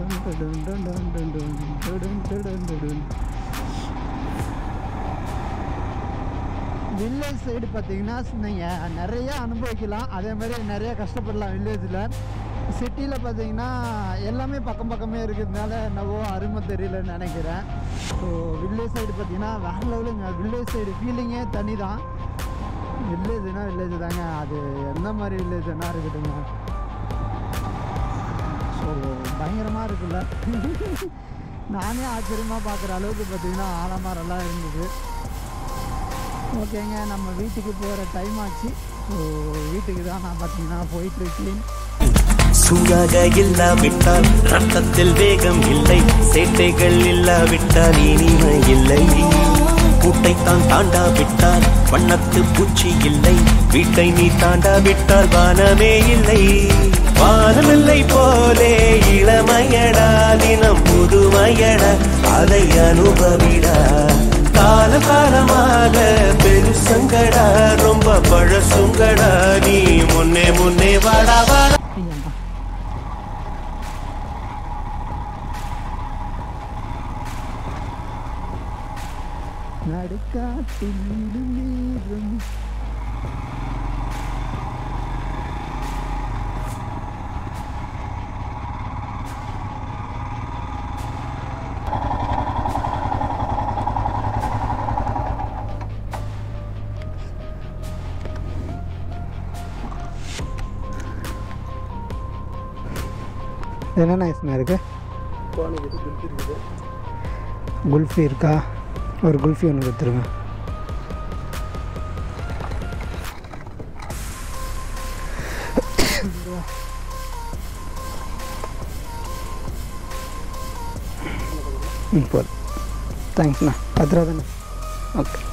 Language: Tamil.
வில்லேஜ் சைடு பார்த்தீங்கன்னா நீங்கள் நிறைய அனுபவிக்கலாம் அதே மாதிரி நிறைய கஷ்டப்படலாம் வில்லேஜில் சிட்டியில் பார்த்தீங்கன்னா எல்லாமே பக்கம் பக்கமே இருக்கிறதுனால என்னவோ அருமை தெரியலன்னு நினைக்கிறேன் ஸோ வில்லேஜ் சைடு பார்த்தீங்கன்னா வேறு லெவலுங்க வில்லேஜ் சைடு ஃபீலிங்கே தனி தான் வில்லேஜ்னா வில்லேஜ் தாங்க அது எந்த மாதிரி வில்லேஜ்னா இருக்கட்டுங்க ஸோ பயங்கரமாக இருக்குல்ல நானே ஆச்சரியமாக பார்க்குற அளவுக்கு பார்த்தீங்கன்னா ஆலமரம்லாம் இருந்தது ஓகேங்க நம்ம வீட்டுக்கு போகிற டைம் ஆச்சு ஸோ வீட்டுக்கு தான் நான் பார்த்தீங்கன்னா போயிட்டுருக்கேன் சூடாக இல்லாவிட்டால் ரத்தத்தில் வேகம் இல்லை சேட்டைகள் இல்லாவிட்டால் இனிமை இல்லை கூட்டைத்தான் தாண்டாவிட்டால் வண்ணத்து பூச்சி இல்லை வீட்டை நீ தாண்டாவிட்டால் வானமே இல்லை வானமில்லை போலே இளமையடா தினம் புதுமையடா அதை அனுபவிடா கால காலமாக பெருசங்கடா ரொம்ப பழசுங்கடா நீ முன்னே முன்னே வாடா வாடா ஐயம்மா நடுக்காட்டில் நீடும் நேரம் என்னென்ன ஐஸ்ண்ணா இருக்கு குல்ஃபி இருக்கா ஒரு குல்ஃபி ஒன்று கொடுத்துருங்க ம் போதும் தேங்க்ஸ்ண்ணா பத்து ரூபா தானே ஓகே